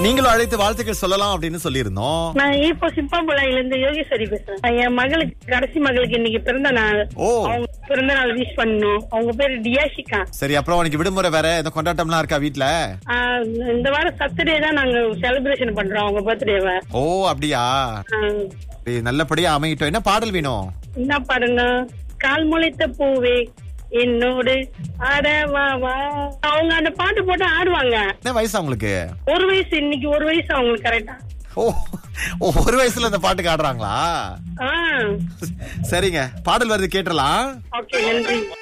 நீங்களும் அழைத்து வாழ்த்துக்கள் சொல்லலாம் அப்படின்னு சொல்லியிருந்தோம் நான் இப்போ சிப்பாம்புலாயில இருந்து யோகேஸ்வரி பேசுறேன் என் மகளுக்கு கடைசி மகளுக்கு இன்னைக்கு பிறந்த நாள் ஓ அவங்க பிறந்த நாள் விஷ் பண்ணணும் அவங்க பேரு டியாஷிகா சரி அப்புறம் உனக்கு விடுமுறை வேற இந்த கொண்டாட்டம்லாம் இருக்கா வீட்ல ஆஹ் இந்த வாரம் சட்டர்டே தான் நாங்க செலிப்ரேஷன் பண்றோம் அவங்க பர்த்டேவை ஓ அப்படியா சரி, நல்லபடியா அமையிட்டோம் என்ன பாடல் வேணும் என்ன பாடுங்க கால் முளைத்த பூவே என்னோடு ஆட வா வா அவங்க அந்த பாட்டு போட்டு ஆடுவாங்க என்ன வயசு அவங்களுக்கு ஒரு வயசு இன்னைக்கு ஒரு வயசு அவங்களுக்கு கரெக்டா ஓ ஓ, ஒரு வயசுல இந்த பாட்டுக்கு ஆடுறாங்களா ஆ சரிங்க பாடல் வருது கேட்டலாம் ஓகே நன்றி